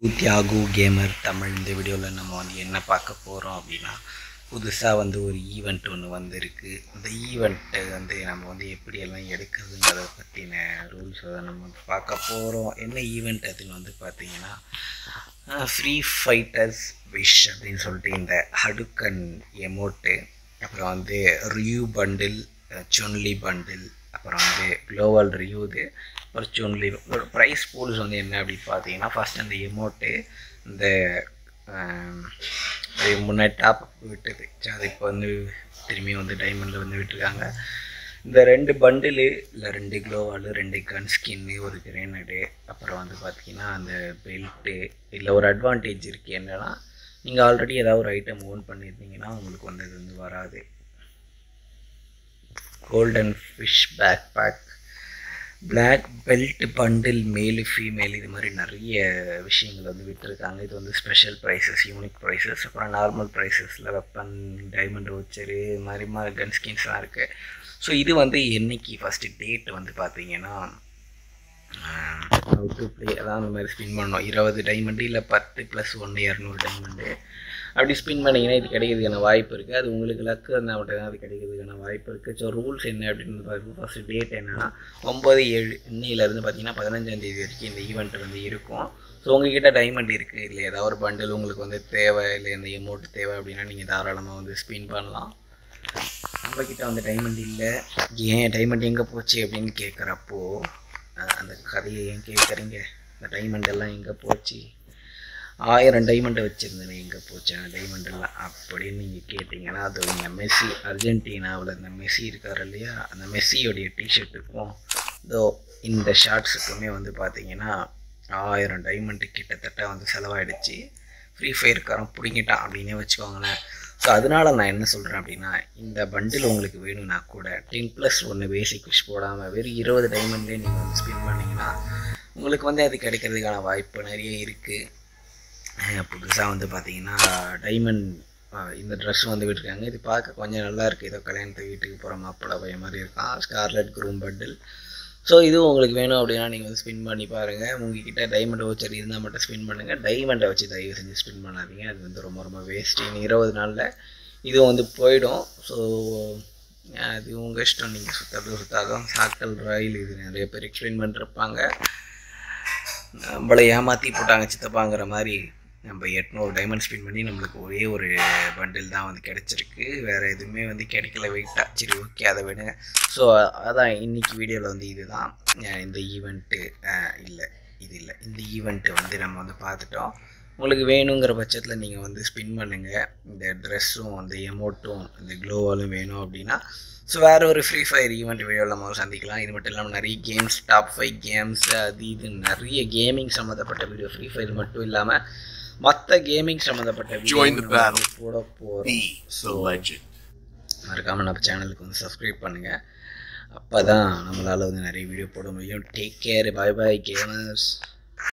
Thiyagu gamer Tamil இந்த வீடியோவில் நம்ம வந்து என்ன பார்க்க போகிறோம் அப்படின்னா புதுசாக வந்து ஒரு ஈவெண்ட் ஒன்று வந்திருக்கு இந்த ஈவெண்ட்டை வந்து நம்ம வந்து எப்படியெல்லாம் எடுக்கிறதுங்கிறத பற்றின ரூல்ஸ் தான் நம்ம வந்து பார்க்க போகிறோம் என்ன ஈவெண்ட் அதுன்னு வந்து பார்த்தீங்கன்னா ஃப்ரீ ஃபைட்டர்ஸ் விஷ் அப்படின்னு சொல்லிட்டு இந்த ஹடுக்கன் எமோட்டு அப்புறம் வந்து ரியூ பண்டில் சொன்லி பண்டில் அப்புறம் வந்து குளோபல் ரியூது அப்புறம் சொன்லி ஒரு ப்ரைஸ் பூல்ஸ் வந்து என்ன அப்படின்னு பார்த்தீங்கன்னா ஃபஸ்ட் அந்த எமோட்டு இந்த ஆம், அது முன்னாடி டாப் விட்டது சரி, அது இப்போ வந்து திரும்பி வந்து டைமண்டில் வந்து விட்டுருக்காங்க இந்த ரெண்டு பண்டிலு இல்லை ரெண்டு க்ளோவாலு ரெண்டு கன் ஸ்கின்னு ஒரு கிரேனடு அப்புறம் வந்து பார்த்தீங்கன்னா அந்த பெல்ட்டு இல்லை ஒரு அட்வான்டேஜ் இருக்குது என்னென்னா நீங்கள் ஆல்ரெடி ஏதாவது ஒரு ஐட்டம் ஓன் பண்ணியிருந்தீங்கன்னா உங்களுக்கு வந்து அது வந்து வராது golden fish bag bag black belt bundle male female இது மாதிரி நிறைய விஷயங்கள் வந்து விட்டுருக்காங்க இது வந்து ஸ்பெஷல் ப்ரைஸஸ் யூனிக் ப்ரைஸஸ் அப்புறம் நார்மல் ப்ரைஸஸில் வெப்பன் டைமண்ட் வச்சரு இது மாதிரி மாதிரி கன் ஸ்கின்ஸ்லாம் இருக்குது ஸோ இது வந்து என்னைக்கு ஃபஸ்ட்டு டேட் வந்து பார்த்தீங்கன்னா ஹவு டு ப்ளே அதான் அந்த மாதிரி ஸ்பின் பண்ணோம் இருபது டைமண்டு இல்லை பத்து ப்ளஸ் ஒன்று இரநூறு டைமண்டு அப்படி ஸ்பின் பண்ணிங்கன்னா இது கிடைக்கிறதுக்கான வாய்ப்பு இருக்குது அது உங்களுக்கு லக்கு இருந்தால் மட்டும் தான் அது கிடைக்கிறதுக்கான வாய்ப்பு இருக்குது ஸோ ரூல்ஸ் என்ன அப்படின்னு பார்த்தீங்கன்னா ஃபஸ்ட்டு டேட் என்னென்னா ஒம்பது ஏழு இன்னையிலேருந்து பார்த்தீங்கன்னா பதினஞ்சாம் தேதி வரைக்கும் இந்த ஈவெண்ட் வந்து இருக்கும் ஸோ உங்ககிட்ட டைமண்ட் இருக்குது இல்லை ஏதாவது ஒரு பண்டில் உங்களுக்கு வந்து தேவை இல்லை இந்த எமௌண்ட் தேவை அப்படின்னா நீங்கள் தாராளமாக வந்து ஸ்பின் பண்ணலாம் நம்மக்கிட்ட வந்து டைமண்ட் இல்லை ஏன் டைமண்ட் எங்கே போச்சு அப்படின்னு கேட்குறப்போ அஹ் அந்த கதையை ஏன் கேட்குறீங்க இந்த டைமண்ட் எல்லாம் எங்கே போச்சு ஆயிரம் டைமண்டை வச்சுருந்தேன் எங்கே போச்சு அந்த டைமண்ட் எல்லாம் அப்படின்னு நீங்கள் கேட்டிங்கன்னா அது உங்கள் மெஸ்ஸி அர்ஜென்டினாவில் இந்த மெஸ்ஸி இருக்கார் இல்லையா அந்த மெஸ்ஸியோடைய டிஷர்ட்டுக்கும் இதோ இந்த ஷார்ட்ஸுக்குமே வந்து பார்த்தீங்கன்னா ஆயிரம் டைமண்டு கிட்டத்தட்ட வந்து செலவாயிடுச்சு ஃப்ரீ ஃபயர்காரன் பிடிங்கிட்டான் அப்படின்னே வச்சுக்கோங்களேன் ஸோ அதனால நான் என்ன சொல்கிறேன் அப்படின்னா இந்த பண்டில் உங்களுக்கு வேணும்னா கூட டென் ப்ளஸ் ஒன்று பேசிக் விஷ் போடாமல் வெறும் இருபது டைமண்ட்லேயே நீங்கள் வந்து ஸ்பின் பண்ணிங்கன்னா உங்களுக்கு வந்து அது கிடைக்கிறதுக்கான வாய்ப்பு நிறைய இருக்குது புதுசாக வந்து பார்த்தீங்கன்னா டைமண்ட் இந்த ட்ரெஸ் வந்து விட்டுருக்காங்க இது பார்க்க கொஞ்சம் நல்லா இருக்குது ஏதோ கல்யாணத்து வீட்டுக்கு போகிற மாப்பிள்ளை பையன் மாதிரி இருக்கான் ஸ்கார்லெட் குரூம் பண்டில் ஸோ இது உங்களுக்கு வேணும் அப்படின்னா நீங்கள் வந்து ஸ்பின் பண்ணி பாருங்கள் உங்ககிட்ட டைமண்ட் வச்சர் இருந்தால் மட்டும் ஸ்பின் பண்ணுங்கள் டைமண்டை வச்சு தயவு செஞ்சு ஸ்பின் பண்ணாதீங்க அது வந்து ரொம்ப ரொம்ப வேஸ்ட்டு இன்னும் இருபது நாளில் இதுவும் வந்து போயிடும் ஸோ அது உங்கள் இஷ்டம் நீங்கள் சுற்றுறது சுத்தாதான் சாக்கல் ரயில் இது நிறைய பேர் எக்ஸ்பிளைன் பண்ணிருப்பாங்க நம்மளை ஏமாற்றி போட்டாங்க சித்தப்பாங்கிற மாதிரி நம்ம எட்நூறு டைமண்ட் ஸ்பின் பண்ணி நம்மளுக்கு ஒரே ஒரு பண்டில் தான் வந்து கிடச்சிருக்கு வேறு எதுவுமே வந்து கிடைக்கல வெயிட்டாக சரி ஓகே அதை விடுங்க ஸோ அதான் இன்னைக்கு வீடியோவில் வந்து இதுதான் அஹ் இந்த ஈவெண்ட்டு இல்லை இது இல்லை இந்த ஈவெண்ட்டு வந்து நம்ம வந்து பார்த்துட்டோம் உங்களுக்கு வேணுங்கிற பட்சத்தில் நீங்கள் வந்து ஸ்பின் பண்ணுங்கள் இந்த ட்ரெஸ்ஸும் அந்த எமௌண்ட்டும் இந்த க்ளோவாலும் வேணும் அப்படின்னா ஸோ வேறு ஒரு ஃப்ரீ ஃபயர் ஈவெண்ட் வீடியோவில் நம்ம சந்திக்கலாம் இது மட்டும் இல்லாமல் நிறைய கேம்ஸ் டாப் ஃபைவ் கேம்ஸ் அது இது நிறைய கேமிங் சம்மந்தப்பட்ட வீடியோ ஃப்ரீ ஃபயர் மட்டும் இல்லாமல் மற்ற கேமிங் சம்மந்தப்பட்ட Join the வீடியோ battle. போட போகிறோம் Be the legend. மறக்காமல் நம்ம சேனலுக்கு வந்து சப்ஸ்கிரைப் பண்ணுங்கள் அப்போ தான் நம்மளால் வந்து நிறைய வீடியோ போட முடியும் take care bye bye gamers